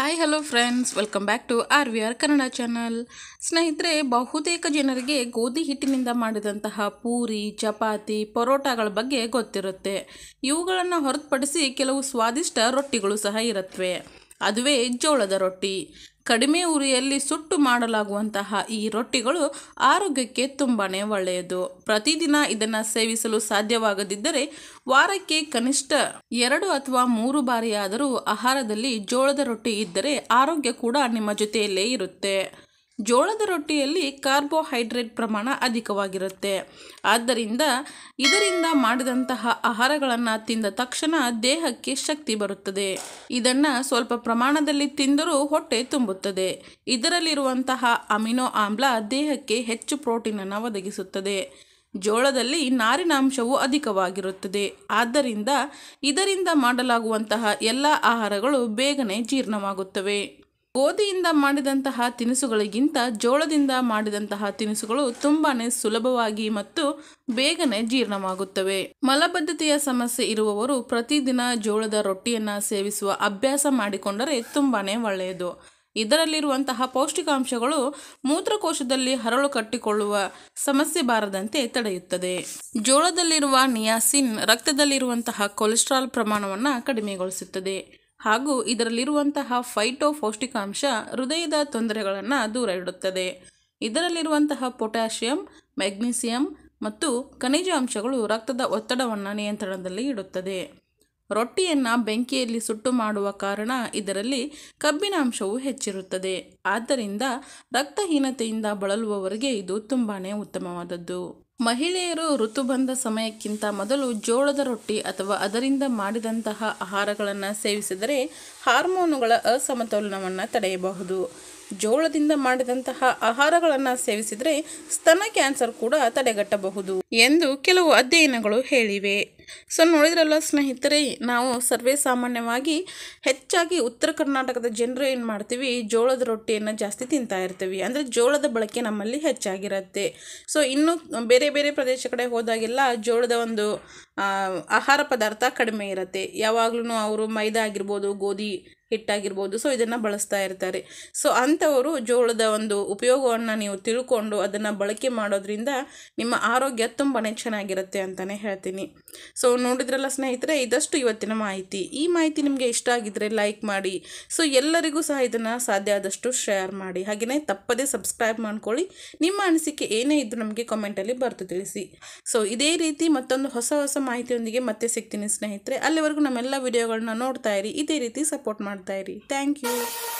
hi hello friends welcome back to R V R Kannada channel ಸ್ನೇಹಿತರೆ ಬಹುತೇಕ ಜನರಿಗೆ ಗೋಧಿ ಹಿಟ್ಟಿನಿಂದ ಮಾಡಿದಂತಹ ಪೂರಿ ಚಪಾತಿ ಪರೋಟಾಗಳ ಬಗ್ಗೆ ಗೊತ್ತಿರುತ್ತೆ ಇವುಗಳನ್ನು ಹೊರತುಪಡಿಸಿ ಕೆಲವು ಸ್ವಾದಿಷ್ಟ ರೊಟ್ಟಿಗಳು ಸಹ ಇರುತ್ತವೆ ಅದುವೇ ಜೋಳದ ರೊಟ್ಟಿ ಕಡಿಮೆ ಉರಿಯಲ್ಲಿ ಸುಟ್ಟು ಮಾಡಲಾಗುವಂತಹ ಈ ರೊಟ್ಟಿಗಳು ಆರೋಗ್ಯಕ್ಕೆ ತುಂಬಾ ಒಳ್ಳೆಯದು ಪ್ರತಿದಿನ ಇದನ್ನು ಸೇವಿಸಲು ಸಾಧ್ಯವಾಗದಿದ್ದರೆ ವಾರಕ್ಕೆ ಕನಿಷ್ಠ ಎರಡು ಅಥವಾ ಮೂರು ಬಾರಿಯಾದರೂ ಆಹಾರದಲ್ಲಿ ಜೋಳದ ರೊಟ್ಟಿ ಇದ್ದರೆ ಆರೋಗ್ಯ ಕೂಡ ನಿಮ್ಮ ಜೊತೆಯಲ್ಲೇ ಇರುತ್ತೆ ಜೋಳದ ರೊಟ್ಟಿಯಲ್ಲಿ ಕಾರ್ಬೋಹೈಡ್ರೇಟ್ ಪ್ರಮಾಣ ಅಧಿಕವಾಗಿರುತ್ತೆ ಆದ್ದರಿಂದ ಇದರಿಂದ ಮಾಡಿದಂತಹ ಆಹಾರಗಳನ್ನು ತಿಂದ ತಕ್ಷಣ ದೇಹಕ್ಕೆ ಶಕ್ತಿ ಬರುತ್ತದೆ ಇದನ್ನು ಸ್ವಲ್ಪ ಪ್ರಮಾಣದಲ್ಲಿ ತಿಂದರೂ ಹೊಟ್ಟೆ ತುಂಬುತ್ತದೆ ಇದರಲ್ಲಿರುವಂತಹ ಅಮಿನೋ ಆಮ್ಲ ದೇಹಕ್ಕೆ ಹೆಚ್ಚು ಪ್ರೋಟೀನನ್ನು ಒದಗಿಸುತ್ತದೆ ಜೋಳದಲ್ಲಿ ನಾರಿನಾಂಶವು ಅಧಿಕವಾಗಿರುತ್ತದೆ ಆದ್ದರಿಂದ ಇದರಿಂದ ಮಾಡಲಾಗುವಂತಹ ಎಲ್ಲ ಆಹಾರಗಳು ಬೇಗನೆ ಜೀರ್ಣವಾಗುತ್ತವೆ ಗೋಧಿಯಿಂದ ಮಾಡಿದಂತಹ ತಿನಿಸುಗಳಿಗಿಂತ ಜೋಳದಿಂದ ಮಾಡಿದಂತಹ ತಿನಿಸುಗಳು ತುಂಬಾನೇ ಸುಲಭವಾಗಿ ಮತ್ತು ಬೇಗನೆ ಜೀರ್ಣವಾಗುತ್ತವೆ ಮಲಬದ್ಧತೆಯ ಸಮಸ್ಯೆ ಇರುವವರು ಪ್ರತಿದಿನ ಜೋಳದ ರೊಟ್ಟಿಯನ್ನು ಸೇವಿಸುವ ಅಭ್ಯಾಸ ಮಾಡಿಕೊಂಡರೆ ತುಂಬಾನೇ ಒಳ್ಳೆಯದು ಇದರಲ್ಲಿರುವಂತಹ ಪೌಷ್ಟಿಕಾಂಶಗಳು ಮೂತ್ರಕೋಶದಲ್ಲಿ ಹರಳು ಕಟ್ಟಿಕೊಳ್ಳುವ ಸಮಸ್ಯೆ ಬಾರದಂತೆ ತಡೆಯುತ್ತದೆ ಜೋಳದಲ್ಲಿರುವ ನಿಯಾಸಿನ್ ರಕ್ತದಲ್ಲಿರುವಂತಹ ಕೊಲೆಸ್ಟ್ರಾಲ್ ಪ್ರಮಾಣವನ್ನು ಕಡಿಮೆಗೊಳಿಸುತ್ತದೆ ಹಾಗೂ ಇದರಲ್ಲಿರುವಂತಹ ಫೈಟೋ ಪೌಷ್ಟಿಕಾಂಶ ಹೃದಯದ ತೊಂದರೆಗಳನ್ನು ದೂರ ಇಡುತ್ತದೆ ಇದರಲ್ಲಿರುವಂತಹ ಪೊಟ್ಯಾಷಿಯಂ ಮೆಗ್ನೀಸಿಯಂ ಮತ್ತು ಖನಿಜಾಂಶಗಳು ರಕ್ತದ ಒತ್ತಡವನ್ನು ನಿಯಂತ್ರಣದಲ್ಲಿ ಇಡುತ್ತದೆ ರೊಟ್ಟಿಯನ್ನು ಬೆಂಕಿಯಲ್ಲಿ ಸುಟ್ಟು ಮಾಡುವ ಕಾರಣ ಇದರಲ್ಲಿ ಕಬ್ಬಿನಾಂಶವು ಹೆಚ್ಚಿರುತ್ತದೆ ಆದ್ದರಿಂದ ರಕ್ತಹೀನತೆಯಿಂದ ಬಳಲುವವರಿಗೆ ಇದು ತುಂಬಾ ಉತ್ತಮವಾದದ್ದು ಮಹಿಳೆಯರು ಋತುಬಂಧ ಸಮಯಕ್ಕಿಂತ ಮೊದಲು ಜೋಳದ ರೊಟ್ಟಿ ಅಥವಾ ಅದರಿಂದ ಮಾಡಿದಂತಹ ಆಹಾರಗಳನ್ನು ಸೇವಿಸಿದರೆ ಹಾರ್ಮೋನುಗಳ ಅಸಮತೋಲನವನ್ನು ತಡೆಯಬಹುದು ಜೋಳದಿಂದ ಮಾಡಿದಂತಹ ಆಹಾರಗಳನ್ನು ಸೇವಿಸಿದರೆ ಸ್ತನ ಕ್ಯಾನ್ಸರ್ ಕೂಡ ತಡೆಗಟ್ಟಬಹುದು ಎಂದು ಕೆಲವು ಅಧ್ಯಯನಗಳು ಹೇಳಿವೆ ಸೊ ನೋಡಿದ್ರಲ್ಲ ಸ್ನೇಹಿತರೆ ನಾವು ಸರ್ವೇ ಸಾಮಾನ್ಯವಾಗಿ ಹೆಚ್ಚಾಗಿ ಉತ್ತರ ಕರ್ನಾಟಕದ ಜನರು ಏನು ಮಾಡ್ತೀವಿ ಜೋಳದ ರೊಟ್ಟಿಯನ್ನು ಜಾಸ್ತಿ ತಿಂತಾ ಇರ್ತೀವಿ ಅಂದರೆ ಜೋಳದ ಬಳಕೆ ನಮ್ಮಲ್ಲಿ ಹೆಚ್ಚಾಗಿರುತ್ತೆ ಸೊ ಇನ್ನು ಬೇರೆ ಬೇರೆ ಪ್ರದೇಶ ಕಡೆ ಹೋದಾಗೆಲ್ಲ ಜೋಳದ ಒಂದು ಆಹಾರ ಪದಾರ್ಥ ಕಡಿಮೆ ಇರುತ್ತೆ ಯಾವಾಗಲೂ ಅವರು ಮೈದಾ ಆಗಿರ್ಬೋದು ಗೋಧಿ ಹಿಟ್ಟಾಗಿರ್ಬೋದು ಸೊ ಇದನ್ನು ಬಳಸ್ತಾ ಇರ್ತಾರೆ ಸೊ ಅಂಥವರು ಜೋಳದ ಒಂದು ಉಪಯೋಗವನ್ನು ನೀವು ತಿಳ್ಕೊಂಡು ಅದನ್ನು ಬಳಕೆ ಮಾಡೋದ್ರಿಂದ ನಿಮ್ಮ ಆರೋಗ್ಯ ತುಂಬಾ ಚೆನ್ನಾಗಿರುತ್ತೆ ಅಂತಲೇ ಹೇಳ್ತೀನಿ ಸೊ ನೋಡಿದ್ರಲ್ಲ ಸ್ನೇಹಿತರೆ ಇದಷ್ಟು ಇವತ್ತಿನ ಮಾಹಿತಿ ಈ ಮಾಹಿತಿ ನಿಮಗೆ ಇಷ್ಟ ಆಗಿದ್ದರೆ ಲೈಕ್ ಮಾಡಿ ಸೊ ಎಲ್ಲರಿಗೂ ಸಹ ಇದನ್ನು ಸಾಧ್ಯ ಆದಷ್ಟು ಶೇರ್ ಮಾಡಿ ಹಾಗೆಯೇ ತಪ್ಪದೇ ಸಬ್ಸ್ಕ್ರೈಬ್ ಮಾಡ್ಕೊಳ್ಳಿ ನಿಮ್ಮ ಅನಿಸಿಕೆ ಏನೇ ಇದ್ದರೂ ನಮಗೆ ಕಾಮೆಂಟಲ್ಲಿ ಬರೆದು ತಿಳಿಸಿ ಸೊ ಇದೇ ರೀತಿ ಮತ್ತೊಂದು ಹೊಸ ಹೊಸ ಮಾಹಿತಿಯೊಂದಿಗೆ ಮತ್ತೆ ಸಿಗ್ತೀನಿ ಸ್ನೇಹಿತರೆ ಅಲ್ಲಿವರೆಗೂ ನಮ್ಮೆಲ್ಲ ವಿಡಿಯೋಗಳನ್ನ ನೋಡ್ತಾ ಇರಿ ಇದೇ ರೀತಿ ಸಪೋರ್ಟ್ ಮಾಡ್ತಾ ಇರಿ ಥ್ಯಾಂಕ್ ಯು